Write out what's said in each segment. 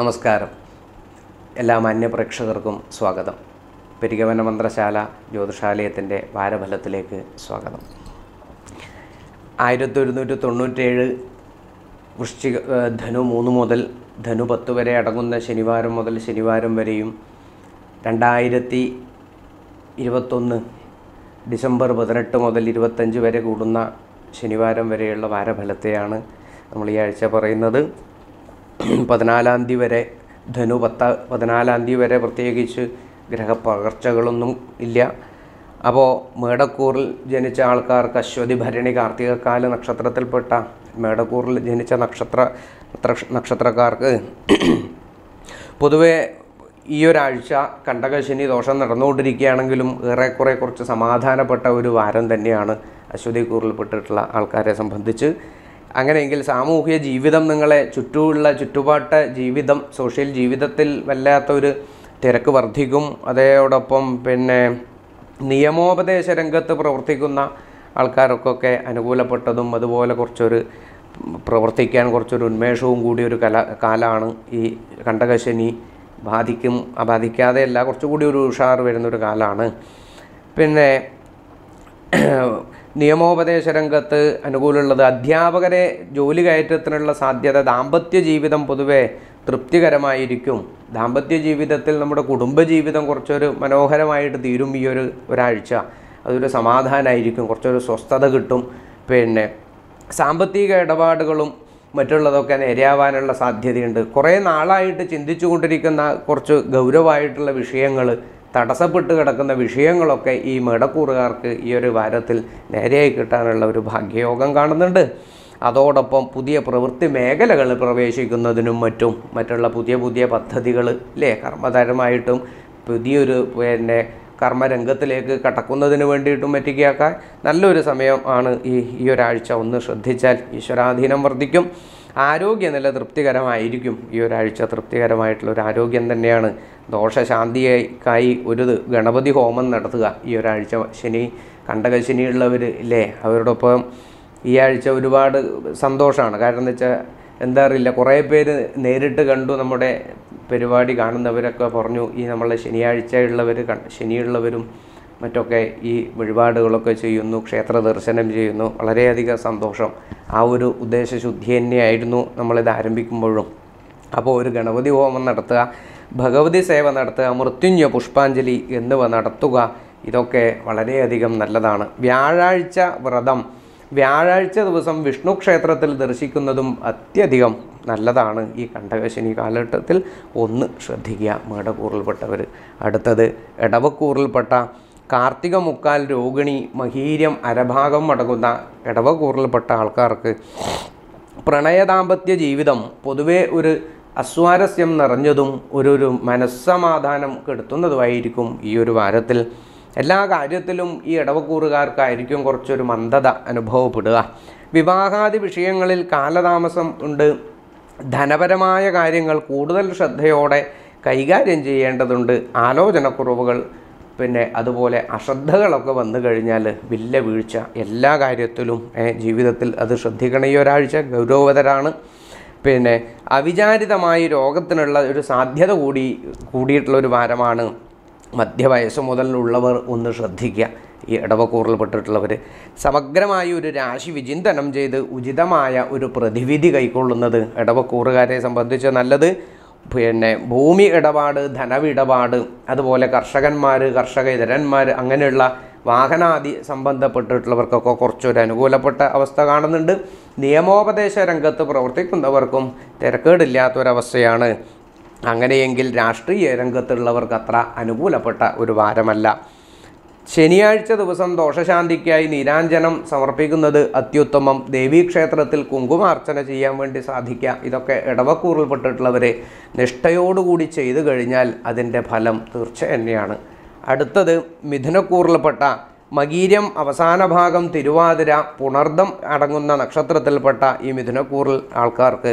നമസ്കാരം എല്ലാ മാന്യപ്രേക്ഷകർക്കും സ്വാഗതം പെരികവന മന്ത്രശാല ജ്യോതിഷാലയത്തിൻ്റെ വാരഫലത്തിലേക്ക് സ്വാഗതം ആയിരത്തി ഒരുന്നൂറ്റി തൊണ്ണൂറ്റേഴ് വൃശ്ചിക ഏഹ് ധനു മൂന്ന് മുതൽ ധനു പത്ത് വരെ അടങ്ങുന്ന ശനിവാരം മുതൽ ശനിവാരം വരെയും രണ്ടായിരത്തി ഇരുപത്തൊന്ന് ഡിസംബർ പതിനെട്ട് മുതൽ ഇരുപത്തഞ്ച് വരെ കൂടുന്ന ശനിവാരം വരെയുള്ള വാരഫലത്തെയാണ് നമ്മൾ ഈ ആഴ്ച പറയുന്നത് പതിനാലാം തീയതി വരെ ധനു പത്ത പതിനാലാം തീയതി വരെ പ്രത്യേകിച്ച് ഗ്രഹപ്പകർച്ചകളൊന്നും ഇല്ല അപ്പോൾ മേടക്കൂറിൽ ജനിച്ച ആൾക്കാർക്ക് അശ്വതി ഭരണി കാർത്തികക്കാല നക്ഷത്രത്തിൽപ്പെട്ട മേടക്കൂറിൽ ജനിച്ച നക്ഷത്ര നക്ഷ- നക്ഷത്രക്കാർക്ക് പൊതുവേ ഈ ഒരാഴ്ച കണ്ടകശനി ദോഷം നടന്നുകൊണ്ടിരിക്കുകയാണെങ്കിലും ഏറെക്കുറെ കുറച്ച് സമാധാനപ്പെട്ട ഒരു വാരം തന്നെയാണ് അശ്വതി കൂറിൽപ്പെട്ടിട്ടുള്ള ആൾക്കാരെ സംബന്ധിച്ച് അങ്ങനെയെങ്കിൽ സാമൂഹിക ജീവിതം നിങ്ങളെ ചുറ്റുമുള്ള ചുറ്റുപാട്ട ജീവിതം സോഷ്യൽ ജീവിതത്തിൽ വല്ലാത്തൊരു തിരക്ക് വർദ്ധിക്കും അതോടൊപ്പം പിന്നെ നിയമോപദേശ രംഗത്ത് പ്രവർത്തിക്കുന്ന ആൾക്കാർക്കൊക്കെ അനുകൂലപ്പെട്ടതും അതുപോലെ കുറച്ചൊരു പ്രവർത്തിക്കാൻ കുറച്ചൊരു ഉന്മേഷവും കൂടി ഒരു കല കാലമാണ് ഈ കണ്ടകശനി ബാധിക്കും ആ ബാധിക്കാതെയല്ല കുറച്ചുകൂടി ഒരു ഉഷാർ വരുന്നൊരു കാലമാണ് പിന്നെ നിയമോപദേശ രംഗത്ത് അനുകൂലമുള്ളത് അധ്യാപകരെ ജോലി കയറ്റത്തിനുള്ള സാധ്യത ദാമ്പത്യ ജീവിതം പൊതുവെ തൃപ്തികരമായിരിക്കും ദാമ്പത്യ ജീവിതത്തിൽ നമ്മുടെ കുടുംബജീവിതം കുറച്ചൊരു മനോഹരമായിട്ട് തീരും ഈ ഒരു ഒരാഴ്ച അതൊരു സമാധാനമായിരിക്കും കുറച്ചൊരു സ്വസ്ഥത കിട്ടും പിന്നെ സാമ്പത്തിക ഇടപാടുകളും മറ്റുള്ളതൊക്കെ നേരെയാവാനുള്ള സാധ്യതയുണ്ട് കുറേ നാളായിട്ട് ചിന്തിച്ചു കൊണ്ടിരിക്കുന്ന കുറച്ച് ഗൗരവമായിട്ടുള്ള വിഷയങ്ങൾ തടസ്സപ്പെട്ട് കിടക്കുന്ന വിഷയങ്ങളൊക്കെ ഈ മേടക്കൂറുകാർക്ക് ഈ ഒരു വാരത്തിൽ നേരെയായി കിട്ടാനുള്ള ഒരു ഭാഗ്യയോഗം കാണുന്നുണ്ട് അതോടൊപ്പം പുതിയ പ്രവൃത്തി മേഖലകൾ പ്രവേശിക്കുന്നതിനും മറ്റും മറ്റുള്ള പുതിയ പുതിയ പദ്ധതികൾ അല്ലേ കർമ്മതരമായിട്ടും പുതിയൊരു പിന്നെ കർമ്മരംഗത്തിലേക്ക് കടക്കുന്നതിന് വേണ്ടിയിട്ടും പറ്റിയൊക്കെ നല്ലൊരു സമയം ആണ് ഈ ഈ ഒരാഴ്ച ഒന്ന് ശ്രദ്ധിച്ചാൽ ഈശ്വരാധീനം വർദ്ധിക്കും ആരോഗ്യനില തൃപ്തികരമായിരിക്കും ഈ ഒരാഴ്ച തൃപ്തികരമായിട്ടുള്ള ഒരു ആരോഗ്യം തന്നെയാണ് ദോഷശാന്തിക്കായി ഒരു ഇത് ഗണപതി ഹോമം നടത്തുക ഈ ഒരാഴ്ച ശനി കണ്ടകശനിയുള്ളവർ ഇല്ലേ അവരോടൊപ്പം ഈ ആഴ്ച ഒരുപാട് സന്തോഷമാണ് കാരണം എന്താ വെച്ചാൽ എന്താ അറിയില്ല കുറേ പേര് നേരിട്ട് കണ്ടു നമ്മുടെ പരിപാടി കാണുന്നവരൊക്കെ പറഞ്ഞു ഈ നമ്മളെ ശനിയാഴ്ചയുള്ളവർ ശനിയുള്ളവരും മറ്റൊക്കെ ഈ വഴിപാടുകളൊക്കെ ചെയ്യുന്നു ക്ഷേത്ര ദർശനം ചെയ്യുന്നു വളരെയധികം സന്തോഷം ആ ഒരു ഉദ്ദേശശുദ്ധി തന്നെയായിരുന്നു നമ്മളിത് ആരംഭിക്കുമ്പോഴും അപ്പോൾ ഒരു ഗണപതി ഹോമം നടത്തുക ഭഗവതി സേവ നടത്തുക മൃത്യുഞ്ജ പുഷ്പാഞ്ജലി എന്നിവ നടത്തുക ഇതൊക്കെ വളരെയധികം നല്ലതാണ് വ്യാഴാഴ്ച വ്രതം വ്യാഴാഴ്ച ദിവസം വിഷ്ണു ക്ഷേത്രത്തിൽ ദർശിക്കുന്നതും അത്യധികം നല്ലതാണ് ഈ കണ്ടകശനി കാലഘട്ടത്തിൽ ഒന്ന് ശ്രദ്ധിക്കുക മേടക്കൂറിൽപ്പെട്ടവർ അടുത്തത് ഇടവക്കൂറിൽപ്പെട്ട കാർത്തിക മുക്കാൽ രോഹിണി മഹീര്യം അരഭാഗം അടങ്ങുന്ന ഇടവക്കൂറിൽപ്പെട്ട ആൾക്കാർക്ക് പ്രണയദാമ്പത്യ ജീവിതം പൊതുവെ ഒരു അസ്വാരസ്യം നിറഞ്ഞതും ഒരു ഒരു മനസ്സമാധാനം കെടുത്തുന്നതുമായിരിക്കും ഈ ഒരു വാരത്തിൽ എല്ലാ കാര്യത്തിലും ഈ ഇടവക്കൂറുകാർക്കായിരിക്കും കുറച്ചൊരു മന്ദത അനുഭവപ്പെടുക വിവാഹാദി വിഷയങ്ങളിൽ കാലതാമസം ഉണ്ട് ധനപരമായ കാര്യങ്ങൾ കൂടുതൽ ശ്രദ്ധയോടെ കൈകാര്യം ചെയ്യേണ്ടതുണ്ട് ആലോചനക്കുറവുകൾ പിന്നെ അതുപോലെ അശ്രദ്ധകളൊക്കെ വന്നു കഴിഞ്ഞാൽ വില്ല വീഴ്ച എല്ലാ കാര്യത്തിലും ഏ, ജീവിതത്തിൽ അത് ശ്രദ്ധിക്കണം ഈ ഒരാഴ്ച ഗൗരവതരാണ് പിന്നെ അവിചാരിതമായി രോഗത്തിനുള്ള ഒരു സാധ്യത കൂടി കൂടിയിട്ടുള്ള ഒരു വാരമാണ് മധ്യവയസ്സ് മുതലുള്ളവർ ഒന്ന് ശ്രദ്ധിക്കുക ഈ ഇടവക്കൂറിൽപ്പെട്ടിട്ടുള്ളവർ സമഗ്രമായി ഒരു രാശി വിചിന്തനം ചെയ്ത് ഉചിതമായ ഒരു പ്രതിവിധി കൈക്കൊള്ളുന്നത് ഇടവക്കൂറുകാരെ സംബന്ധിച്ച് നല്ലത് പിന്നെ ഭൂമി ഇടപാട് ധനവിടപാട് അതുപോലെ കർഷകന്മാർ കർഷക ഇതരന്മാർ അങ്ങനെയുള്ള വാഹനാദി സംബന്ധപ്പെട്ടിട്ടുള്ളവർക്കൊക്കെ കുറച്ചൊരു അനുകൂലപ്പെട്ട അവസ്ഥ കാണുന്നുണ്ട് നിയമോപദേശ രംഗത്ത് പ്രവർത്തിക്കുന്നവർക്കും തിരക്കേടില്ലാത്തൊരവസ്ഥയാണ് അങ്ങനെയെങ്കിൽ രാഷ്ട്രീയ രംഗത്തുള്ളവർക്ക് അത്ര അനുകൂലപ്പെട്ട ഒരു വാരമല്ല ശനിയാഴ്ച ദിവസം ദോഷശാന്തിക്കായി നീരാഞ്ജനം സമർപ്പിക്കുന്നത് അത്യുത്തമം ദേവീക്ഷേത്രത്തിൽ കുങ്കുമാർച്ചന ചെയ്യാൻ വേണ്ടി സാധിക്കുക ഇതൊക്കെ ഇടവക്കൂറിൽപ്പെട്ടിട്ടുള്ളവരെ നിഷ്ഠയോടുകൂടി ചെയ്തു കഴിഞ്ഞാൽ അതിൻ്റെ ഫലം തീർച്ച തന്നെയാണ് അടുത്തത് മിഥുനക്കൂറിൽപ്പെട്ട മകീര്യം അവസാന ഭാഗം തിരുവാതിര പുണർദം അടങ്ങുന്ന നക്ഷത്രത്തിൽപ്പെട്ട ഈ മിഥുനക്കൂറിൽ ആൾക്കാർക്ക്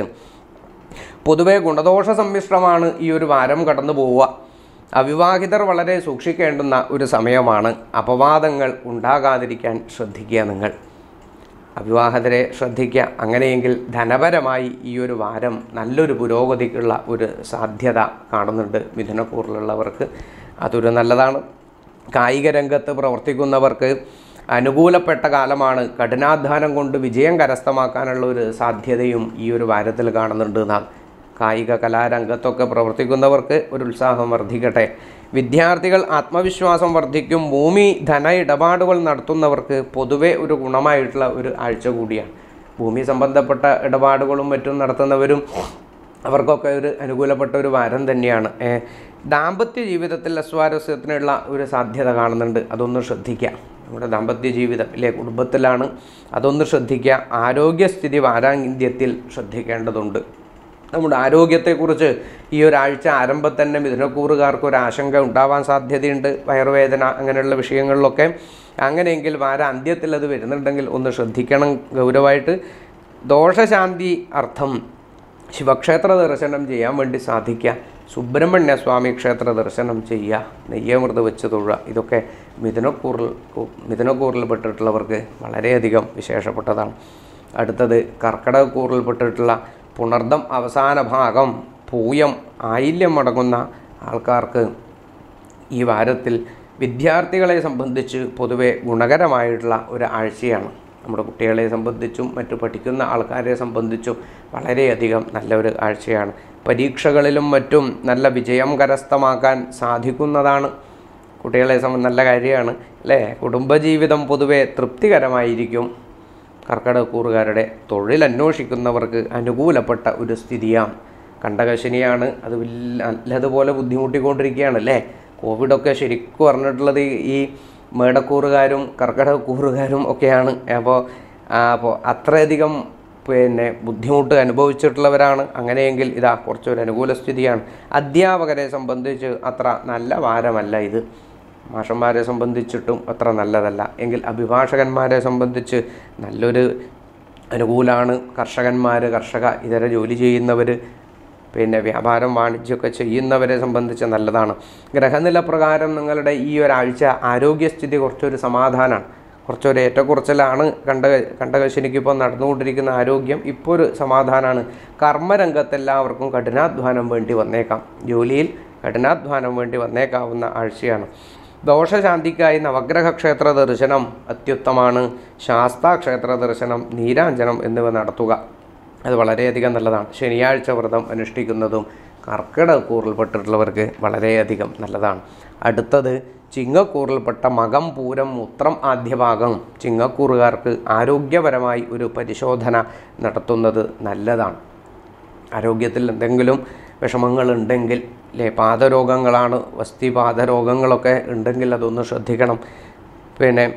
പൊതുവെ ഗുണദോഷ സമ്മിശ്രമാണ് ഈ ഒരു വാരം കടന്നു പോവുക അവിവാഹിതർ വളരെ സൂക്ഷിക്കേണ്ടുന്ന ഒരു സമയമാണ് അപവാദങ്ങൾ ഉണ്ടാകാതിരിക്കാൻ ശ്രദ്ധിക്കുക നിങ്ങൾ അവിവാഹിതരെ ശ്രദ്ധിക്കുക അങ്ങനെയെങ്കിൽ ധനപരമായി ഈ ഒരു വാരം നല്ലൊരു പുരോഗതിക്കുള്ള ഒരു സാധ്യത കാണുന്നുണ്ട് മിഥുനക്കൂറിലുള്ളവർക്ക് അതൊരു നല്ലതാണ് കായിക രംഗത്ത് പ്രവർത്തിക്കുന്നവർക്ക് അനുകൂലപ്പെട്ട കാലമാണ് കഠിനാധ്വാനം കൊണ്ട് വിജയം കരസ്ഥമാക്കാനുള്ള ഒരു സാധ്യതയും ഈ ഒരു വാരത്തിൽ കാണുന്നുണ്ട് എന്നാണ് കായിക കലാരംഗത്തൊക്കെ പ്രവർത്തിക്കുന്നവർക്ക് ഒരു ഉത്സാഹം വർദ്ധിക്കട്ടെ വിദ്യാർത്ഥികൾ ആത്മവിശ്വാസം വർദ്ധിക്കും ഭൂമി ധന ഇടപാടുകൾ നടത്തുന്നവർക്ക് പൊതുവെ ഒരു ഗുണമായിട്ടുള്ള ഒരു ആഴ്ച കൂടിയാണ് ഭൂമി സംബന്ധപ്പെട്ട ഇടപാടുകളും മറ്റും നടത്തുന്നവരും അവർക്കൊക്കെ ഒരു അനുകൂലപ്പെട്ട ഒരു വാരം തന്നെയാണ് ഏ, ദാമ്പത്യ ജീവിതത്തിൽ അസ്വാരസ്യത്തിനുള്ള ഒരു സാധ്യത കാണുന്നുണ്ട് അതൊന്ന് ശ്രദ്ധിക്കുക നമ്മുടെ ദാമ്പത്യ ജീവിതം ഇല്ലേ കുടുംബത്തിലാണ് അതൊന്ന് ശ്രദ്ധിക്കുക ആരോഗ്യസ്ഥിതി വാരാന്ത്യത്തിൽ ശ്രദ്ധിക്കേണ്ടതുണ്ട് നമ്മുടെ ആരോഗ്യത്തെക്കുറിച്ച് ഈ ഒരാഴ്ച ആരംഭം തന്നെ മിഥുനക്കൂറുകാർക്ക് ഒരു ആശങ്ക ഉണ്ടാവാൻ സാധ്യതയുണ്ട് വയറുവേദന അങ്ങനെയുള്ള വിഷയങ്ങളിലൊക്കെ അങ്ങനെയെങ്കിൽ വാര അന്ത്യത്തിൽ അത് വരുന്നുണ്ടെങ്കിൽ ഒന്ന് ശ്രദ്ധിക്കണം ഗൗരവമായിട്ട് ദോഷശാന്തി അർത്ഥം ശിവക്ഷേത്ര ദർശനം ചെയ്യാൻ വേണ്ടി സാധിക്കുക സുബ്രഹ്മണ്യ സ്വാമി ക്ഷേത്ര ദർശനം ചെയ്യുക നെയ്യമൃത് വെച്ച് തൊഴുക ഇതൊക്കെ മിഥുനക്കൂറിൽ മിഥുനക്കൂറിൽപ്പെട്ടിട്ടുള്ളവർക്ക് വളരെയധികം വിശേഷപ്പെട്ടതാണ് അടുത്തത് കർക്കിടകക്കൂറിൽപ്പെട്ടിട്ടുള്ള പുണർദം അവസാന ഭാഗം പൂയം ആയില്യം അടങ്ങുന്ന ആൾക്കാർക്ക് ഈ വാരത്തിൽ വിദ്യാർത്ഥികളെ സംബന്ധിച്ച് പൊതുവെ ഗുണകരമായിട്ടുള്ള ഒരു ആഴ്ചയാണ് നമ്മുടെ കുട്ടികളെ സംബന്ധിച്ചും മറ്റു പഠിക്കുന്ന ആൾക്കാരെ സംബന്ധിച്ചും വളരെയധികം നല്ലൊരു ആഴ്ചയാണ് പരീക്ഷകളിലും മറ്റും നല്ല വിജയം കരസ്ഥമാക്കാൻ സാധിക്കുന്നതാണ് കുട്ടികളെ സംബന്ധം നല്ല കാര്യമാണ് അല്ലേ കുടുംബജീവിതം പൊതുവെ തൃപ്തികരമായിരിക്കും കർക്കിടകക്കൂറുകാരുടെ തൊഴിൽ അന്വേഷിക്കുന്നവർക്ക് അനുകൂലപ്പെട്ട ഒരു സ്ഥിതിയാണ് കണ്ടകശനിയാണ് അത് വലിയ നല്ലതുപോലെ ബുദ്ധിമുട്ടിക്കൊണ്ടിരിക്കുകയാണ് അല്ലേ കോവിഡൊക്കെ ശരിക്കും പറഞ്ഞിട്ടുള്ളത് ഈ- ഈ മേടക്കൂറുകാരും കർക്കിടകക്കൂറുകാരും ഒക്കെയാണ് അപ്പോൾ അപ്പോൾ അത്രയധികം പിന്നെ ബുദ്ധിമുട്ട് അനുഭവിച്ചിട്ടുള്ളവരാണ് അങ്ങനെയെങ്കിൽ ഇതാ കുറച്ചൊരു അനുകൂല സ്ഥിതിയാണ് അധ്യാപകരെ സംബന്ധിച്ച് അത്ര നല്ല വാരമല്ല ഇത് മാഷന്മാരെ സംബന്ധിച്ചിട്ടും അത്ര നല്ലതല്ല എങ്കിൽ അഭിഭാഷകന്മാരെ സംബന്ധിച്ച് നല്ലൊരു അനുകൂലമാണ് കർഷകന്മാർ കർഷക ഇതര ജോലി ചെയ്യുന്നവർ പിന്നെ വ്യാപാരം വാണിജ്യമൊക്കെ ചെയ്യുന്നവരെ സംബന്ധിച്ച് നല്ലതാണ് ഗ്രഹനില പ്രകാരം നിങ്ങളുടെ ഈ ഒരാഴ്ച ആരോഗ്യസ്ഥിതി കുറച്ചൊരു സമാധാനമാണ് കുറച്ചൊരു ഏറ്റക്കുറച്ചിലാണ് കണ്ട കണ്ടകശനിക്ക് ഇപ്പോൾ നടന്നുകൊണ്ടിരിക്കുന്ന ആരോഗ്യം ഇപ്പോൾ ഒരു സമാധാനമാണ് കർമ്മരംഗത്ത് എല്ലാവർക്കും കഠിനാധ്വാനം വേണ്ടി വന്നേക്കാം ജോലിയിൽ കഠിനാധ്വാനം വേണ്ടി വന്നേക്കാവുന്ന ആഴ്ചയാണ് ദോഷശാന്തിക്കായി നവഗ്രഹ ക്ഷേത്ര ദർശനം അത്യുത്തമാണ് ശാസ്താ ക്ഷേത്ര ദർശനം നീരാഞ്ജനം എന്നിവ നടത്തുക അത് വളരെയധികം നല്ലതാണ് ശനിയാഴ്ച വ്രതം അനുഷ്ഠിക്കുന്നതും കർക്കിടകൂറിൽപ്പെട്ടിട്ടുള്ളവർക്ക് വളരെയധികം നല്ലതാണ് അടുത്തത് ചിങ്ങക്കൂറിൽപ്പെട്ട മകം പൂരം ഉത്രം ആദ്യഭാഗം ചിങ്ങക്കൂറുകാർക്ക് ആരോഗ്യപരമായി ഒരു പരിശോധന നടത്തുന്നത് നല്ലതാണ് ആരോഗ്യത്തിൽ എന്തെങ്കിലും വിഷമങ്ങളുണ്ടെങ്കിൽ അല്ലേ പാദരോഗങ്ങളാണ് വസ്തി പാദരോഗങ്ങളൊക്കെ ഉണ്ടെങ്കിൽ അതൊന്ന് ശ്രദ്ധിക്കണം പിന്നെ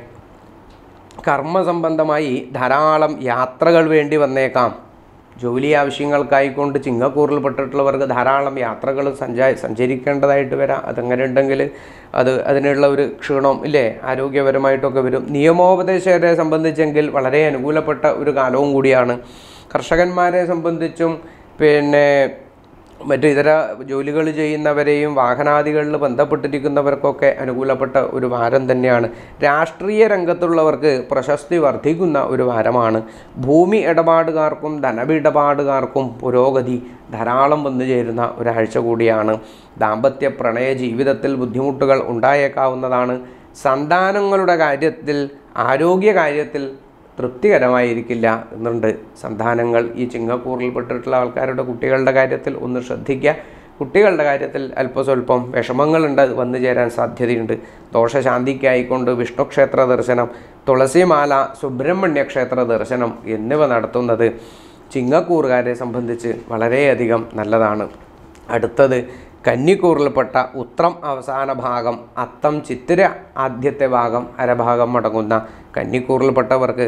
കർമ്മസംബന്ധമായി ധാരാളം യാത്രകൾ വേണ്ടി വന്നേക്കാം ജോലി ആവശ്യങ്ങൾക്കായിക്കൊണ്ട് ചിങ്ങക്കൂറിൽപ്പെട്ടിട്ടുള്ളവർക്ക് ധാരാളം യാത്രകൾ സഞ്ചാ സഞ്ചരിക്കേണ്ടതായിട്ട് വരാം അതങ്ങനെ ഉണ്ടെങ്കിൽ അത് അതിനുള്ള ഒരു ക്ഷീണം ഇല്ലേ ആരോഗ്യപരമായിട്ടൊക്കെ വരും നിയമോപദേശകരെ സംബന്ധിച്ചെങ്കിൽ വളരെ അനുകൂലപ്പെട്ട ഒരു കാലവും കൂടിയാണ് കർഷകന്മാരെ സംബന്ധിച്ചും പിന്നെ മറ്റു ഇതര ജോലികൾ ചെയ്യുന്നവരെയും വാഹനാദികളിൽ ബന്ധപ്പെട്ടിരിക്കുന്നവർക്കൊക്കെ അനുകൂലപ്പെട്ട ഒരു വാരം തന്നെയാണ് രാഷ്ട്രീയ രംഗത്തുള്ളവർക്ക് പ്രശസ്തി വർദ്ധിക്കുന്ന ഒരു വാരമാണ് ഭൂമി ഇടപാടുകാർക്കും ധനവിടപാടുകാർക്കും പുരോഗതി ധാരാളം വന്നു ചേരുന്ന ഒരാഴ്ച കൂടിയാണ് ദാമ്പത്യ പ്രണയ ജീവിതത്തിൽ ബുദ്ധിമുട്ടുകൾ ഉണ്ടായേക്കാവുന്നതാണ് സന്താനങ്ങളുടെ കാര്യത്തിൽ ആരോഗ്യ കാര്യത്തിൽ തൃപ്തികരമായിരിക്കില്ല എന്നുണ്ട് സന്താനങ്ങൾ ഈ ചിങ്ങക്കൂറിൽപ്പെട്ടിട്ടുള്ള ആൾക്കാരുടെ കുട്ടികളുടെ കാര്യത്തിൽ ഒന്ന് ശ്രദ്ധിക്കുക കുട്ടികളുടെ കാര്യത്തിൽ അല്പസ്വല്പം വിഷമങ്ങളുണ്ട് അത് വന്നു ചേരാൻ സാധ്യതയുണ്ട് ദോഷശാന്തിക്കായിക്കൊണ്ട് വിഷ്ണു ക്ഷേത്ര ദർശനം തുളസിമാല സുബ്രഹ്മണ്യ ക്ഷേത്ര ദർശനം എന്നിവ നടത്തുന്നത് ചിങ്ങക്കൂറുകാരെ സംബന്ധിച്ച് വളരെയധികം നല്ലതാണ് അടുത്തത് കന്നിക്കൂറിൽപ്പെട്ട ഉത്രം അവസാന ഭാഗം അത്തം ചിത്തിര ആദ്യത്തെ ഭാഗം അരഭാഗം അടങ്ങുന്ന കന്നിക്കൂറിൽപ്പെട്ടവർക്ക്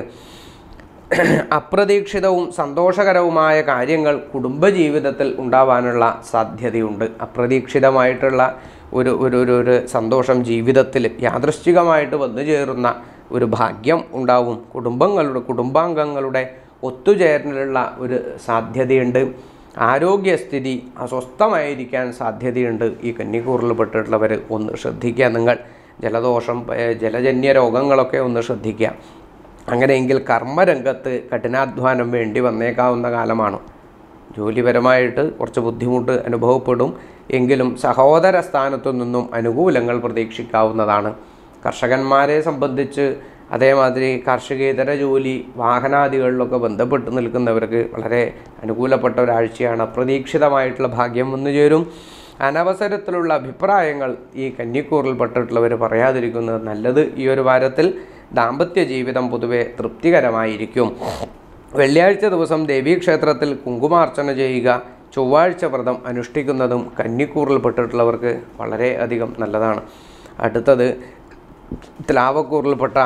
അപ്രതീക്ഷിതവും സന്തോഷകരവുമായ കാര്യങ്ങൾ കുടുംബജീവിതത്തിൽ ഉണ്ടാവാനുള്ള സാധ്യതയുണ്ട് അപ്രതീക്ഷിതമായിട്ടുള്ള ഒരു ഒരു ഒരു ഒരു സന്തോഷം ജീവിതത്തിൽ യാദൃശ്ചികമായിട്ട് വന്നു ചേരുന്ന ഒരു ഭാഗ്യം ഉണ്ടാവും കുടുംബങ്ങളുടെ കുടുംബാംഗങ്ങളുടെ ഒത്തുചേരലിനുള്ള ഒരു സാധ്യതയുണ്ട് ആരോഗ്യസ്ഥിതി അസ്വസ്ഥമായിരിക്കാൻ സാധ്യതയുണ്ട് ഈ കന്നിക്കൂറിൽപ്പെട്ടിട്ടുള്ളവർ ഒന്ന് ശ്രദ്ധിക്കുക നിങ്ങൾ ജലദോഷം ഏ, ജലജന്യ രോഗങ്ങളൊക്കെ ഒന്ന് ശ്രദ്ധിക്കുക അങ്ങനെയെങ്കിൽ കർമ്മരംഗത്ത് കഠിനാധ്വാനം വേണ്ടി വന്നേക്കാവുന്ന കാലമാണ് ജോലിപരമായിട്ട് കുറച്ച് ബുദ്ധിമുട്ട് അനുഭവപ്പെടും എങ്കിലും സഹോദര സ്ഥാനത്തു നിന്നും അനുകൂലങ്ങൾ പ്രതീക്ഷിക്കാവുന്നതാണ് കർഷകന്മാരെ സംബന്ധിച്ച് അതേമാതിരി കാർഷികേതര ജോലി വാഹനാദികളിലൊക്കെ ബന്ധപ്പെട്ട് നിൽക്കുന്നവർക്ക് വളരെ അനുകൂലപ്പെട്ട ഒരാഴ്ചയാണ് അപ്രതീക്ഷിതമായിട്ടുള്ള ഭാഗ്യം വന്നു ചേരും അനവസരത്തിലുള്ള അഭിപ്രായങ്ങൾ ഈ കന്നിക്കൂറിൽപ്പെട്ടിട്ടുള്ളവർ പറയാതിരിക്കുന്നത് നല്ലത് ഈ ഒരു വാരത്തിൽ ദാമ്പത്യ ജീവിതം പൊതുവെ തൃപ്തികരമായിരിക്കും വെള്ളിയാഴ്ച ദിവസം ദേവീക്ഷേത്രത്തിൽ കുങ്കുമാർച്ചന ചെയ്യുക ചൊവ്വാഴ്ച വ്രതം അനുഷ്ഠിക്കുന്നതും കന്നിക്കൂറിൽപ്പെട്ടിട്ടുള്ളവർക്ക് വളരെ അധികം നല്ലതാണ് അടുത്തത് ത്ലാവക്കൂറിൽപ്പെട്ട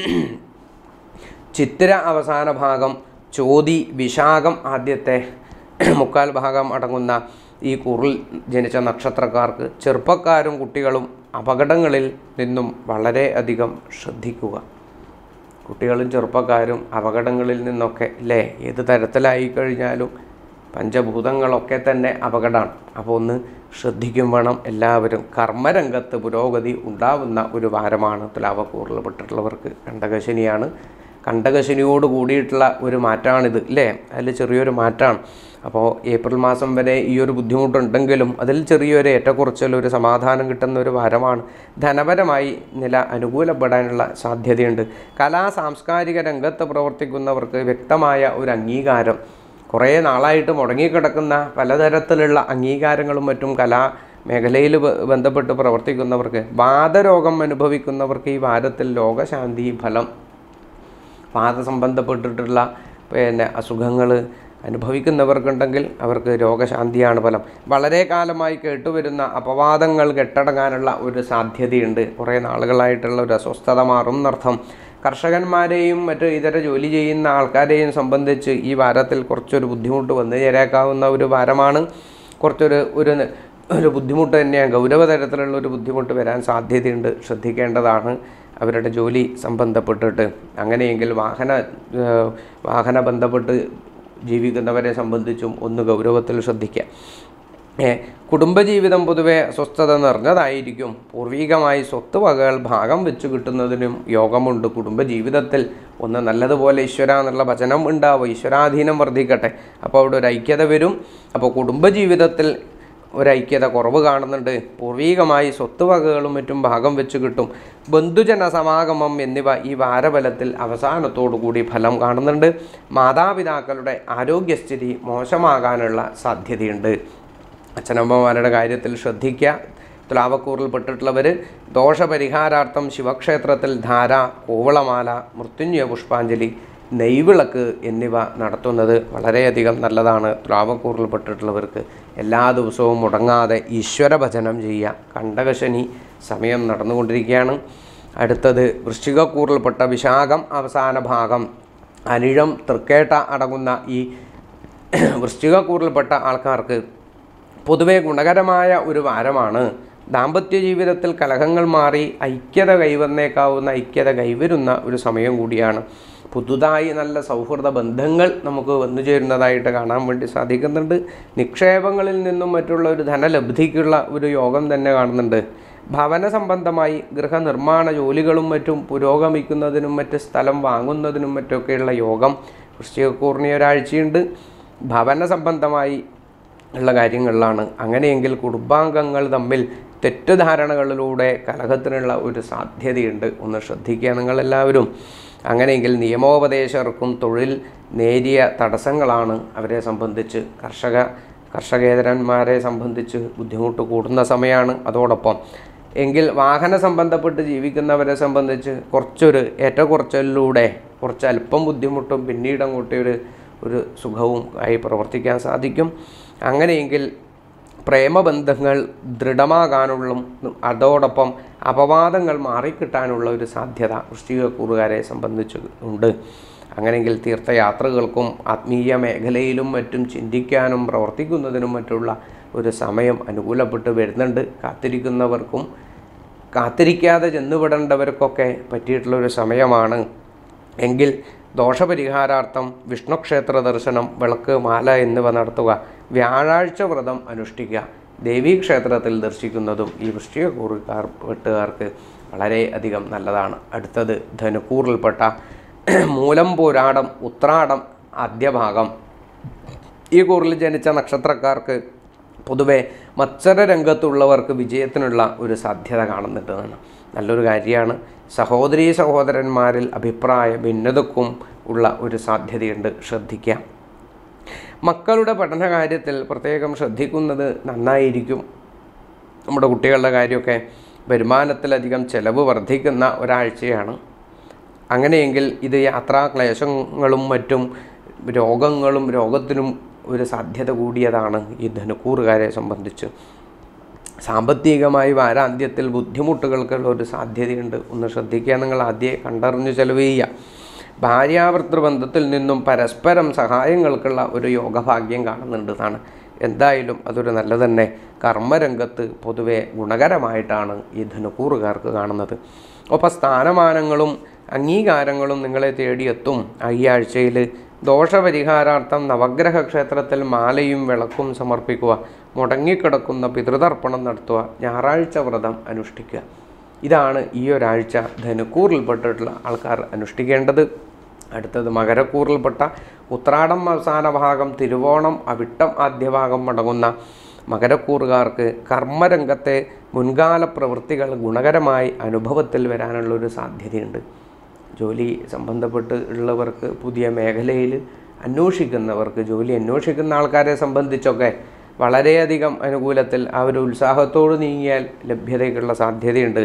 ചിത്തിര അവസാന ഭാഗം ചോതി വിശാഖം ആദ്യത്തെ മുക്കാൽ ഭാഗം അടങ്ങുന്ന ഈ കുറിൽ ജനിച്ച നക്ഷത്രക്കാർക്ക് ചെറുപ്പക്കാരും കുട്ടികളും അപകടങ്ങളിൽ നിന്നും വളരെ അധികം ശ്രദ്ധിക്കുക കുട്ടികളും ചെറുപ്പക്കാരും അപകടങ്ങളിൽ നിന്നൊക്കെ അല്ലേ ഏത് തരത്തിലായി കഴിഞ്ഞാലും പഞ്ചഭൂതങ്ങളൊക്കെ തന്നെ അപകടമാണ് അപ്പോൾ ഒന്ന് ശ്രദ്ധിക്കും വേണം എല്ലാവരും കർമ്മരംഗത്ത് പുരോഗതി ഉണ്ടാവുന്ന ഒരു വാരമാണ് തുലാവക്കൂറിൽ പെട്ടിട്ടുള്ളവർക്ക് കണ്ടകശനിയാണ് കണ്ടകശനിയോട് കൂടിയിട്ടുള്ള ഒരു മാറ്റമാണിത് അല്ലേ അതിൽ ചെറിയൊരു മാറ്റമാണ് അപ്പോൾ ഏപ്രിൽ മാസം വരെ ഈ ഒരു ബുദ്ധിമുട്ടുണ്ടെങ്കിലും അതിൽ ചെറിയൊരു ഏറ്റക്കുറച്ചിൽ ഒരു സമാധാനം കിട്ടുന്ന ഒരു വാരമാണ് ധനപരമായി നില അനുകൂലപ്പെടാനുള്ള സാധ്യതയുണ്ട് കലാ സാംസ്കാരിക രംഗത്ത് പ്രവർത്തിക്കുന്നവർക്ക് വ്യക്തമായ ഒരു അംഗീകാരം കുറേ നാളായിട്ട് മുടങ്ങിക്കിടക്കുന്ന പലതരത്തിലുള്ള അംഗീകാരങ്ങളും മറ്റും കലാ മേഖലയിൽ ബ- ബന്ധപ്പെട്ട് പ്രവർത്തിക്കുന്നവർക്ക് വാദരോഗം അനുഭവിക്കുന്നവർക്ക് ഈ വാരത്തിൽ ലോകശാന്തി ഫലം വാദസംബന്ധപ്പെട്ടിട്ടുള്ള പിന്നെ അസുഖങ്ങൾ അനുഭവിക്കുന്നവർക്കുണ്ടെങ്കിൽ അവർക്ക് രോഗശാന്തിയാണ് ഫലം വളരെ കാലമായി കേട്ടുവരുന്ന അപവാദങ്ങൾ കെട്ടടങ്ങാനുള്ള ഒരു സാധ്യതയുണ്ട് കുറേ നാളുകളായിട്ടുള്ള ഒരു അസ്വസ്ഥത മാറും എന്നർത്ഥം കർഷകന്മാരെയും മറ്റ് ഇതര ജോലി ചെയ്യുന്ന ആൾക്കാരെയും സംബന്ധിച്ച് ഈ വാരത്തിൽ കുറച്ചൊരു ബുദ്ധിമുട്ട് വന്നു ചേരാക്കാവുന്ന ഒരു വാരമാണ് കുറച്ചൊരു ഒരു ഒരു ബുദ്ധിമുട്ട് തന്നെയാണ് ഗൗരവതരത്തിലുള്ള ഒരു ബുദ്ധിമുട്ട് വരാൻ സാധ്യതയുണ്ട് ശ്രദ്ധിക്കേണ്ടതാണ് അവരുടെ ജോലി സംബന്ധപ്പെട്ടിട്ട് അങ്ങനെയെങ്കിൽ വാഹന ഏഹ്, വാഹന ബന്ധപ്പെട്ട് ജീവിക്കുന്നവരെ സംബന്ധിച്ചും ഒന്ന് ഗൗരവത്തിൽ ശ്രദ്ധിക്കുക ഏ, കുടുംബജീവിതം പൊതുവെ അസ്വസ്ഥത നിറഞ്ഞതായിരിക്കും പൂർവികമായി സ്വത്ത് വകകൾ ഭാഗം വെച്ച് കിട്ടുന്നതിനും യോഗമുണ്ട് കുടുംബജീവിതത്തിൽ ഒന്ന് നല്ലതുപോലെ ഈശ്വര എന്നുള്ള വചനം ഉണ്ടാവും ഈശ്വരാധീനം വർദ്ധിക്കട്ടെ അപ്പോൾ അവിടെ ഒരു ഐക്യത വരും അപ്പോൾ കുടുംബജീവിതത്തിൽ ഒരു ഐക്യത കുറവ് കാണുന്നുണ്ട് പൂർവികമായി സ്വത്ത് വകകളും മറ്റും ഭാഗം വെച്ച് കിട്ടും ബന്ധുജന സമാഗമം എന്നിവ ഈ വാരഫലത്തിൽ അവസാനത്തോടു കൂടി ഫലം കാണുന്നുണ്ട് മാതാപിതാക്കളുടെ ആരോഗ്യസ്ഥിതി മോശമാകാനുള്ള സാധ്യതയുണ്ട് അച്ഛനമ്മമാരുടെ കാര്യത്തിൽ ശ്രദ്ധിക്കുക തുലാവക്കൂറിൽപ്പെട്ടിട്ടുള്ളവർ ദോഷപരിഹാരാർത്ഥം ശിവക്ഷേത്രത്തിൽ ധാര കൂവളമാല മൃത്യുഞ്ജയ പുഷ്പാഞ്ജലി നെയ്വിളക്ക് എന്നിവ നടത്തുന്നത് വളരെയധികം നല്ലതാണ് തുലാവക്കൂറിൽപ്പെട്ടിട്ടുള്ളവർക്ക് എല്ലാ ദിവസവും മുടങ്ങാതെ ഈശ്വര ഭജനം ചെയ്യുക കണ്ടകശനി സമയം നടന്നുകൊണ്ടിരിക്കുകയാണ് അടുത്തത് വൃശ്ചികക്കൂറിൽപ്പെട്ട വിശാഖം അവസാന ഭാഗം അനിഴം തൃക്കേട്ട അടങ്ങുന്ന ഈ വൃശ്ചികക്കൂറിൽപ്പെട്ട ആൾക്കാർക്ക് പൊതുവെ ഗുണകരമായ ഒരു വാരമാണ് ദാമ്പത്യ ജീവിതത്തിൽ കലഹങ്ങൾ മാറി ഐക്യത കൈവന്നേക്കാവുന്ന ഐക്യത കൈവരുന്ന ഒരു സമയം കൂടിയാണ് പുതുതായി നല്ല സൗഹൃദ ബന്ധങ്ങൾ നമുക്ക് വന്നു ചേരുന്നതായിട്ട് കാണാൻ വേണ്ടി സാധിക്കുന്നുണ്ട് നിക്ഷേപങ്ങളിൽ നിന്നും മറ്റുള്ള ഒരു ധനലബ്ധിക്കുള്ള ഒരു യോഗം തന്നെ കാണുന്നുണ്ട് ഭവന സംബന്ധമായി ഗൃഹനിർമ്മാണ ജോലികളും മറ്റും പുരോഗമിക്കുന്നതിനും മറ്റ് സ്ഥലം വാങ്ങുന്നതിനും മറ്റൊക്കെയുള്ള യോഗം വൃശ്ചികക്കൂറിനി ഒരാഴ്ചയുണ്ട് ഭവന സംബന്ധമായി ഉള്ള കാര്യങ്ങളിലാണ് അങ്ങനെയെങ്കിൽ കുടുംബാംഗങ്ങൾ തമ്മിൽ തെറ്റുധാരണകളിലൂടെ കലഹത്തിനുള്ള ഒരു സാധ്യതയുണ്ട് ഒന്ന് ശ്രദ്ധിക്കുക നിങ്ങളെല്ലാവരും അങ്ങനെയെങ്കിൽ നിയമോപദേശകർക്കും തൊഴിൽ നേരിയ തടസ്സങ്ങളാണ് അവരെ സംബന്ധിച്ച് കർഷക കർഷകേതരന്മാരെ സംബന്ധിച്ച് ബുദ്ധിമുട്ട് കൂടുന്ന സമയമാണ് അതോടൊപ്പം എങ്കിൽ വാഹന സംബന്ധപ്പെട്ട് ജീവിക്കുന്നവരെ സംബന്ധിച്ച് കുറച്ചൊരു ഏറ്റക്കുറച്ചിലൂടെ കുറച്ച് അല്പം ബുദ്ധിമുട്ടും പിന്നീട് അങ്ങോട്ട് ഒരു ഒരു സുഖവും ആയി പ്രവർത്തിക്കാൻ സാധിക്കും അങ്ങനെയെങ്കിൽ പ്രേമബന്ധങ്ങൾ ദൃഢമാകാനുള്ള അതോടൊപ്പം അപവാദങ്ങൾ മാറിക്കിട്ടാനുള്ള ഒരു സാധ്യത വൃശ്ചികക്കൂറുകാരെ സംബന്ധിച്ച് ഉണ്ട് അങ്ങനെയെങ്കിൽ തീർത്ഥയാത്രകൾക്കും ആത്മീയ മേഖലയിലും മറ്റും ചിന്തിക്കാനും പ്രവർത്തിക്കുന്നതിനും മറ്റുള്ള ഒരു സമയം അനുകൂലപ്പെട്ട് വരുന്നുണ്ട് കാത്തിരിക്കുന്നവർക്കും കാത്തിരിക്കാതെ ചെന്നുവിടേണ്ടവർക്കൊക്കെ പറ്റിയിട്ടുള്ള ഒരു സമയമാണ് എങ്കിൽ ദോഷപരിഹാരാർത്ഥം വിഷ്ണുക്ഷേത്ര ദർശനം വിളക്ക് മാല എന്നിവ നടത്തുക വ്യാഴാഴ്ച വ്രതം അനുഷ്ഠിക്കുക ദേവീക്ഷേത്രത്തിൽ ദർശിക്കുന്നതും ഈ വൃശ്ചികക്കൂറുകാർ വെട്ടുകാർക്ക് വളരെ അധികം നല്ലതാണ് അടുത്തത് ധനുക്കൂറിൽപ്പെട്ട മൂലം പോരാടം ഉത്രാടം ആദ്യഭാഗം ഈ കൂറിൽ ജനിച്ച നക്ഷത്രക്കാർക്ക് പൊതുവെ മത്സര രംഗത്തുള്ളവർക്ക് വിജയത്തിനുള്ള ഒരു സാധ്യത കാണുന്നുണ്ട് എന്നാണ് നല്ലൊരു കാര്യമാണ് സഹോദരീ സഹോദരന്മാരിൽ അഭിപ്രായ ഭിന്നതക്കും ഉള്ള ഒരു സാധ്യതയുണ്ട് ശ്രദ്ധിക്കുക മക്കളുടെ പഠന കാര്യത്തിൽ പ്രത്യേകം ശ്രദ്ധിക്കുന്നത് നന്നായിരിക്കും നമ്മുടെ കുട്ടികളുടെ കാര്യമൊക്കെ വരുമാനത്തിലധികം ചെലവ് വർദ്ധിക്കുന്ന ഒരാഴ്ചയാണ് അങ്ങനെയെങ്കിൽ ഇത് യാത്രാക്ലേശങ്ങളും മറ്റും രോഗങ്ങളും രോഗത്തിനും ഒരു സാധ്യത കൂടിയതാണ് ഈ ധനുക്കൂറുകാരെ സംബന്ധിച്ച് സാമ്പത്തികമായി വാരാന്ത്യത്തിൽ ബുദ്ധിമുട്ടുകൾക്കുള്ള ഒരു സാധ്യതയുണ്ട് ഒന്ന് ശ്രദ്ധിക്കുക നിങ്ങൾ ആദ്യം കണ്ടറിഞ്ഞ് ചെലവ് ചെയ്യുക ഭാര്യാഭർത്തൃ ബന്ധത്തിൽ നിന്നും പരസ്പരം സഹായങ്ങൾക്കുള്ള ഒരു യോഗഭാഗ്യം കാണുന്നുണ്ട് എന്നാണ് എന്തായാലും അതൊരു നല്ല തന്നെ കർമ്മരംഗത്ത് പൊതുവെ ഗുണകരമായിട്ടാണ് ഈ ധനുക്കൂറുകാർക്ക് കാണുന്നത് ഒപ്പം സ്ഥാനമാനങ്ങളും അംഗീകാരങ്ങളും നിങ്ങളെ തേടിയെത്തും ഈ ആഴ്ചയിൽ ദോഷപരിഹാരാർത്ഥം നവഗ്രഹ ക്ഷേത്രത്തിൽ മാലയും വിളക്കും സമർപ്പിക്കുക മുടങ്ങിക്കിടക്കുന്ന പിതൃതർപ്പണം നടത്തുക ഞായറാഴ്ച വ്രതം അനുഷ്ഠിക്കുക ഇതാണ് ഈ ഒരാഴ്ച ധനുക്കൂറിൽപ്പെട്ടിട്ടുള്ള ആൾക്കാർ അനുഷ്ഠിക്കേണ്ടത് അടുത്തത് മകരക്കൂറിൽപ്പെട്ട ഉത്രാടം അവസാന ഭാഗം തിരുവോണം അവിട്ടം ആദ്യഭാഗം അടങ്ങുന്ന മകരക്കൂറുകാർക്ക് കർമ്മരംഗത്തെ മുൻകാല പ്രവൃത്തികൾ ഗുണകരമായി അനുഭവത്തിൽ വരാനുള്ളൊരു സാധ്യതയുണ്ട് ജോലി സംബന്ധപ്പെട്ട് ഉള്ളവർക്ക് പുതിയ മേഖലയിൽ അന്വേഷിക്കുന്നവർക്ക് ജോലി അന്വേഷിക്കുന്ന ആൾക്കാരെ സംബന്ധിച്ചൊക്കെ വളരെയധികം അനുകൂലത്തിൽ ആ ഒരു ഉത്സാഹത്തോട് നീങ്ങിയാൽ ലഭ്യതയ്ക്കുള്ള സാധ്യതയുണ്ട്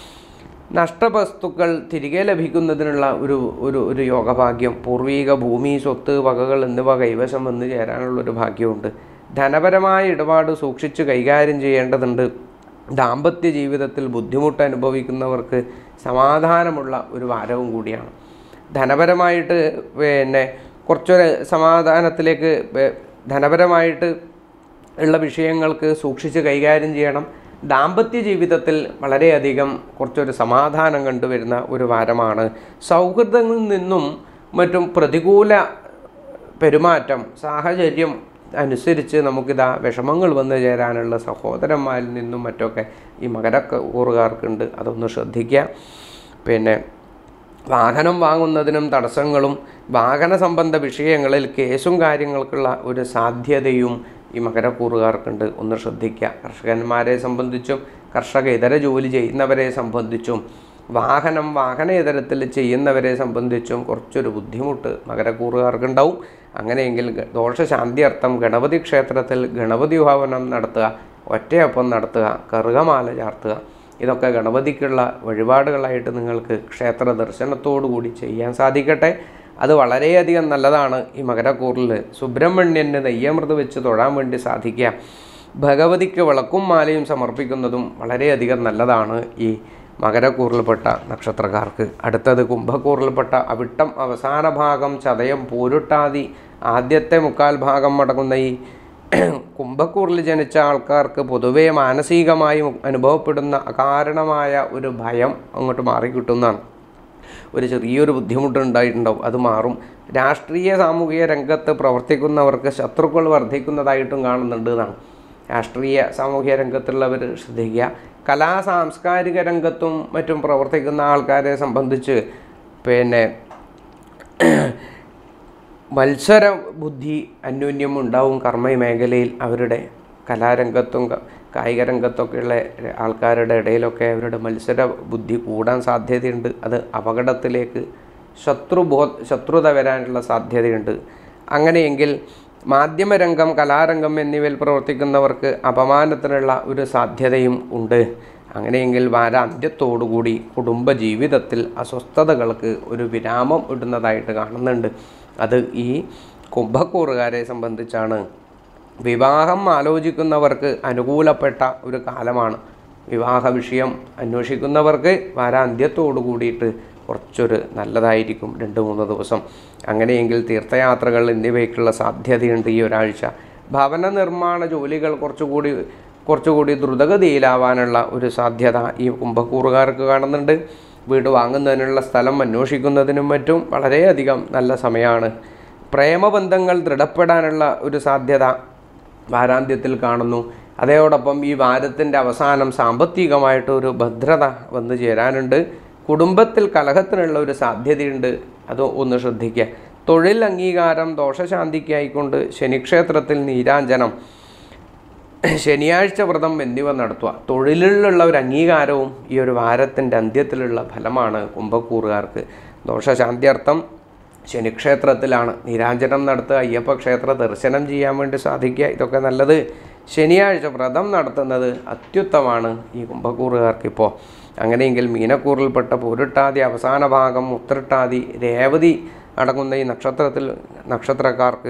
നഷ്ടവസ്തുക്കൾ തിരികെ ലഭിക്കുന്നതിനുള്ള ഒരു ഒരു ഒരു യോഗഭാഗ്യം പൂർവീക ഭൂമി സ്വത്ത് വകകൾ എന്നിവ കൈവശം വന്ന് ചേരാനുള്ളൊരു ഭാഗ്യമുണ്ട് ധനപരമായ ഇടപാട് സൂക്ഷിച്ച് കൈകാര്യം ചെയ്യേണ്ടതുണ്ട് ദാമ്പത്യ ജീവിതത്തിൽ ബുദ്ധിമുട്ട് അനുഭവിക്കുന്നവർക്ക് സമാധാനമുള്ള ഒരു വാരവും കൂടിയാണ് ധനപരമായിട്ട് പിന്നെ കുറച്ചൊരു സമാധാനത്തിലേക്ക് വേ- ധനപരമായിട്ട് ഉള്ള വിഷയങ്ങൾക്ക് സൂക്ഷിച്ച് കൈകാര്യം ചെയ്യണം ദാമ്പത്യ ജീവിതത്തിൽ വളരെയധികം കുറച്ചൊരു സമാധാനം കണ്ടുവരുന്ന ഒരു വാരമാണ് സൗഹൃദങ്ങളിൽ നിന്നും മറ്റും പ്രതികൂല പെരുമാറ്റം സാഹചര്യം അനുസരിച്ച് നമുക്കിതാ വിഷമങ്ങൾ വന്നു ചേരാനുള്ള സഹോദരന്മാരിൽ നിന്നും മറ്റൊക്കെ ഈ മകരക്കൂറുകാർക്കുണ്ട് അതൊന്ന് ശ്രദ്ധിക്കുക പിന്നെ വാഹനം വാങ്ങുന്നതിനും തടസ്സങ്ങളും വാഹന സംബന്ധ വിഷയങ്ങളിൽ കേസും കാര്യങ്ങൾക്കുള്ള ഒരു സാധ്യതയും ഈ മകരക്കൂറുകാർക്കുണ്ട് ഒന്ന് ശ്രദ്ധിക്കുക കർഷകന്മാരെ സംബന്ധിച്ചും കർഷക ഇതര ജോലി ചെയ്യുന്നവരെ സംബന്ധിച്ചും വാഹനം വാഹനേതരത്തിൽ ചെയ്യുന്നവരെ സംബന്ധിച്ചും കുറച്ചൊരു ബുദ്ധിമുട്ട് മകരക്കൂറുകാർക്കുണ്ടാവും അങ്ങനെയെങ്കിൽ ഗ- ദോഷശാന്തിയർത്ഥം ഗണപതി ക്ഷേത്രത്തിൽ ഗണപതി ഭവനം നടത്തുക ഒറ്റയപ്പം നടത്തുക കറുകമാല ചാർത്തുക ഇതൊക്കെ ഗണപതിക്കുള്ള വഴിപാടുകളായിട്ട് നിങ്ങൾക്ക് ക്ഷേത്ര ദർശനത്തോടു കൂടി ചെയ്യാൻ സാധിക്കട്ടെ അത് വളരെയധികം നല്ലതാണ് ഈ മകരക്കൂറിൽ സുബ്രഹ്മണ്യന് നെയ്യമൃത് വെച്ച് തൊഴാൻ വേണ്ടി സാധിക്കുക ഭഗവതിക്ക് വിളക്കും മാലയും സമർപ്പിക്കുന്നതും വളരെയധികം നല്ലതാണ് ഈ മകരക്കൂറിൽപ്പെട്ട നക്ഷത്രക്കാർക്ക് അടുത്തത് കുംഭക്കൂറിൽപ്പെട്ട അവിട്ടം അവസാന ഭാഗം ചതയം പൂരുട്ടാതി ആദ്യത്തെ മുക്കാൽ ഭാഗം അടങ്ങുന്ന ഈ കുംഭക്കൂറിൽ ജനിച്ച ആൾക്കാർക്ക് പൊതുവേ മാനസികമായി അനുഭവപ്പെടുന്ന അകാരണമായ ഒരു ഭയം അങ്ങോട്ട് മാറിക്കിട്ടുന്നതാണ് ഒരു ചെറിയൊരു ബുദ്ധിമുട്ടുണ്ടായിട്ടുണ്ടാവും അത് മാറും രാഷ്ട്രീയ സാമൂഹിക രംഗത്ത് പ്രവർത്തിക്കുന്നവർക്ക് ശത്രുക്കൾ വർദ്ധിക്കുന്നതായിട്ടും കാണുന്നുണ്ട് എന്നാണ് രാഷ്ട്രീയ സാമൂഹിക രംഗത്തുള്ളവർ ശ്രദ്ധിക്കുക കലാ സാംസ്കാരിക രംഗത്തും മറ്റും പ്രവർത്തിക്കുന്ന ആൾക്കാരെ സംബന്ധിച്ച് പിന്നെ മത്സര ബുദ്ധി അന്യോന്യം ഉണ്ടാവും കർമ്മ മേഖലയിൽ അവരുടെ കലാരംഗത്തും ക- കായിക രംഗത്തൊക്കെയുള്ള ആൾക്കാരുടെ ഇടയിലൊക്കെ അവരുടെ മത്സര ബുദ്ധി കൂടാൻ സാധ്യതയുണ്ട് അത് അപകടത്തിലേക്ക് ശത്രുബോ ശത്രുത വരാനുള്ള സാധ്യതയുണ്ട് അങ്ങനെയെങ്കിൽ മാധ്യമരംഗം കലാരംഗം എന്നിവയിൽ പ്രവർത്തിക്കുന്നവർക്ക് അപമാനത്തിനുള്ള ഒരു സാധ്യതയും ഉണ്ട് അങ്ങനെയെങ്കിൽ വാരാന്ത്യത്തോടുകൂടി കുടുംബ ജീവിതത്തിൽ അസ്വസ്ഥതകൾക്ക് ഒരു വിരാമം ഇടുന്നതായിട്ട് കാണുന്നുണ്ട് അത് ഈ കുംഭക്കൂറുകാരെ സംബന്ധിച്ചാണ് വിവാഹം ആലോചിക്കുന്നവർക്ക് അനുകൂലപ്പെട്ട ഒരു കാലമാണ് വിവാഹ വിഷയം അന്വേഷിക്കുന്നവർക്ക് വാരാന്ത്യത്തോടു കൂടിയിട്ട് കുറച്ചൊരു നല്ലതായിരിക്കും രണ്ട് മൂന്ന് ദിവസം അങ്ങനെയെങ്കിൽ തീർത്ഥയാത്രകൾ എന്നിവയ്ക്കുള്ള സാധ്യതയുണ്ട് ഈ ഒരാഴ്ച ഭവന നിർമ്മാണ ജോലികൾ കുറച്ചുകൂടി കുറച്ചുകൂടി ദ്രുതഗതിയിലാവാനുള്ള ഒരു സാധ്യത ഈ കുംഭക്കൂറുകാർക്ക് കാണുന്നുണ്ട് വീട് വാങ്ങുന്നതിനുള്ള സ്ഥലം അന്വേഷിക്കുന്നതിനും മറ്റും വളരെയധികം നല്ല സമയമാണ് പ്രേമബന്ധങ്ങൾ ദൃഢപ്പെടാനുള്ള ഒരു സാധ്യത വാരാന്ത്യത്തിൽ കാണുന്നു അതോടൊപ്പം ഈ വാരത്തിൻ്റെ അവസാനം സാമ്പത്തികമായിട്ടൊരു ഭദ്രത വന്നു ചേരാനുണ്ട് കുടുംബത്തിൽ കലഹത്തിനുള്ള ഒരു സാധ്യതയുണ്ട് അത് ഒന്ന് ശ്രദ്ധിക്കുക തൊഴിൽ അംഗീകാരം ദോഷശാന്തിക്കായിക്കൊണ്ട് ശനിക്ഷേത്രത്തിൽ നീരാഞ്ജനം ശനിയാഴ്ച വ്രതം എന്നിവ നടത്തുക തൊഴിലിലുള്ള ഒരു അംഗീകാരവും ഈ ഒരു വാരത്തിൻ്റെ അന്ത്യത്തിലുള്ള ഫലമാണ് കുംഭക്കൂറുകാർക്ക് ദോഷശാന്ത്യർത്ഥം ശനിക്ഷേത്രത്തിലാണ് നീരാഞ്ജനം നടത്തുക അയ്യപ്പ ക്ഷേത്ര ദർശനം ചെയ്യാൻ വേണ്ടി സാധിക്കുക ഇതൊക്കെ നല്ലത് ശനിയാഴ്ച വ്രതം നടത്തുന്നത് അത്യുത്തമാണ് ഈ കുംഭക്കൂറുകാർക്കിപ്പോൾ അങ്ങനെയെങ്കിൽ മീനക്കൂറിൽപ്പെട്ട പൂരിട്ടാതി അവസാന ഭാഗം ഉത്രട്ടാതി രേവതി അടങ്ങുന്ന ഈ നക്ഷത്രത്തിൽ നക്ഷത്രക്കാർക്ക്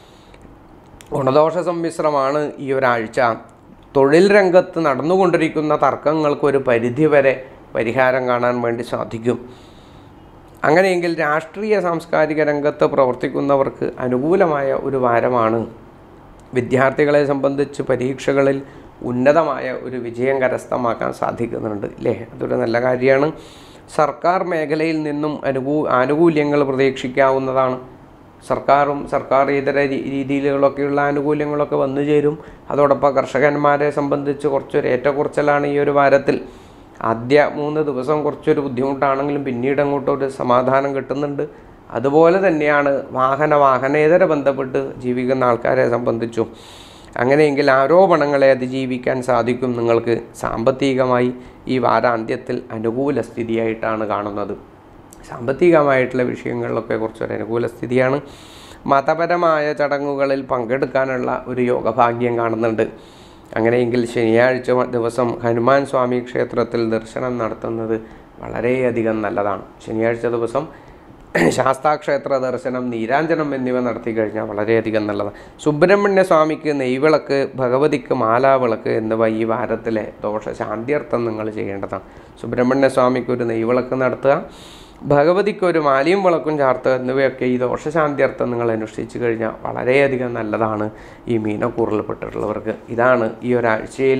ഗുണദോഷ സമ്മിശ്രമാണ് ഈ ഒരാഴ്ച തൊഴിൽ രംഗത്ത് നടന്നുകൊണ്ടിരിക്കുന്ന തർക്കങ്ങൾക്ക് ഒരു പരിധിവരെ പരിഹാരം കാണാൻ വേണ്ടി സാധിക്കും അങ്ങനെയെങ്കിൽ രാഷ്ട്രീയ സാംസ്കാരിക രംഗത്ത് പ്രവർത്തിക്കുന്നവർക്ക് അനുകൂലമായ ഒരു വാരമാണ് വിദ്യാർത്ഥികളെ സംബന്ധിച്ച് പരീക്ഷകളിൽ ഉന്നതമായ ഒരു വിജയം കരസ്ഥമാക്കാൻ സാധിക്കുന്നുണ്ട് അല്ലേ അതൊരു നല്ല കാര്യമാണ് സർക്കാർ മേഖലയിൽ നിന്നും അനുകൂ ആനുകൂല്യങ്ങൾ പ്രതീക്ഷിക്കാവുന്നതാണ് സർക്കാരും സർക്കാർ ഇതര രീ- രീതിയിലുകളൊക്കെയുള്ള ആനുകൂല്യങ്ങളൊക്കെ വന്നു ചേരും അതോടൊപ്പം കർഷകന്മാരെ സംബന്ധിച്ച് കുറച്ചൊരു ഏറ്റക്കുറച്ചിലാണ് ഈ ഒരു വാരത്തിൽ ആദ്യ മൂന്ന് ദിവസം കുറച്ചൊരു ബുദ്ധിമുട്ടാണെങ്കിലും പിന്നീട് അങ്ങോട്ട് ഒരു സമാധാനം കിട്ടുന്നുണ്ട് അതുപോലെ തന്നെയാണ് വാഹന വാഹനേതര ബന്ധപ്പെട്ട് ജീവിക്കുന്ന ആൾക്കാരെ സംബന്ധിച്ചും അങ്ങനെയെങ്കിൽ ആരോപണങ്ങളെ അതിജീവിക്കാൻ സാധിക്കും നിങ്ങൾക്ക് സാമ്പത്തികമായി ഈ വാരാന്ത്യത്തിൽ അനുകൂല സ്ഥിതിയായിട്ടാണ് കാണുന്നത് സാമ്പത്തികമായിട്ടുള്ള വിഷയങ്ങളിലൊക്കെ കുറച്ചൊരു അനുകൂല സ്ഥിതിയാണ് മതപരമായ ചടങ്ങുകളിൽ പങ്കെടുക്കാനുള്ള ഒരു യോഗഭാഗ്യം കാണുന്നുണ്ട് അങ്ങനെയെങ്കിൽ ശനിയാഴ്ച ദിവസം ഹനുമാൻ സ്വാമി ക്ഷേത്രത്തിൽ ദർശനം നടത്തുന്നത് വളരെയധികം നല്ലതാണ് ശനിയാഴ്ച ദിവസം ശാസ്താക്ഷേത്ര ദർശനം നീരാഞ്ജനം എന്നിവ നടത്തി കഴിഞ്ഞാൽ വളരെയധികം നല്ലതാണ് സുബ്രഹ്മണ്യ സ്വാമിക്ക് നെയ്വിളക്ക് ഭഗവതിക്ക് മാലാവിളക്ക് എന്നിവ ഈ വാരത്തിലെ ദോഷ ശാന്തിയർത്ഥം നിങ്ങൾ ചെയ്യേണ്ടതാണ് സുബ്രഹ്മണ്യ സ്വാമിക്ക് ഒരു നെയ്വിളക്ക് നടത്തുക ഭഗവതിക്ക് ഒരു മാലിയും വിളക്കും ചാർത്തുക എന്നിവയൊക്കെ ഈ ദോഷശാന്തിയർത്ഥം നിങ്ങൾ അനുഷ്ഠിച്ചു കഴിഞ്ഞാൽ വളരെയധികം നല്ലതാണ് ഈ മീനക്കൂറിൽപ്പെട്ടിട്ടുള്ളവർക്ക് ഇതാണ് ഈ ഒരാഴ്ചയിൽ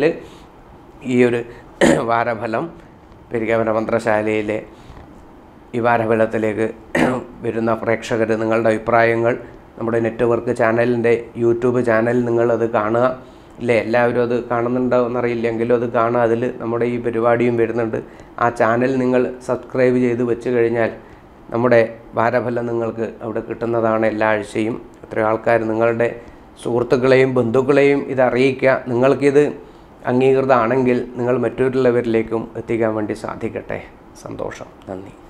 ഈ ഒരു വാരഫലം പെരികവന മന്ത്രശാലയിലെ ഈ വാരഫലത്തിലേക്ക് വരുന്ന പ്രേക്ഷകർ നിങ്ങളുടെ അഭിപ്രായങ്ങൾ നമ്മുടെ നെറ്റ്വർക്ക് ചാനലിൻ്റെ യൂട്യൂബ് ചാനൽ നിങ്ങളത് കാണുക ഇല്ലേ എല്ലാവരും അത് കാണുന്നുണ്ടോ എന്നറിയില്ലെങ്കിലും അത് കാണുക അതിൽ നമ്മുടെ ഈ പരിപാടിയും വരുന്നുണ്ട് ആ ചാനൽ നിങ്ങൾ സബ്സ്ക്രൈബ് ചെയ്ത് വെച്ച് കഴിഞ്ഞാൽ നമ്മുടെ വാരഫലം നിങ്ങൾക്ക് അവിടെ കിട്ടുന്നതാണ് എല്ലാ ആഴ്ചയും എത്രയോ ആൾക്കാർ നിങ്ങളുടെ സുഹൃത്തുക്കളെയും ബന്ധുക്കളെയും ഇത് അറിയിക്കുക നിങ്ങൾക്കിത് അംഗീകൃതമാണെങ്കിൽ നിങ്ങൾ മറ്റുള്ളവരിലേക്കും എത്തിക്കാൻ വേണ്ടി സാധിക്കട്ടെ സന്തോഷം നന്ദി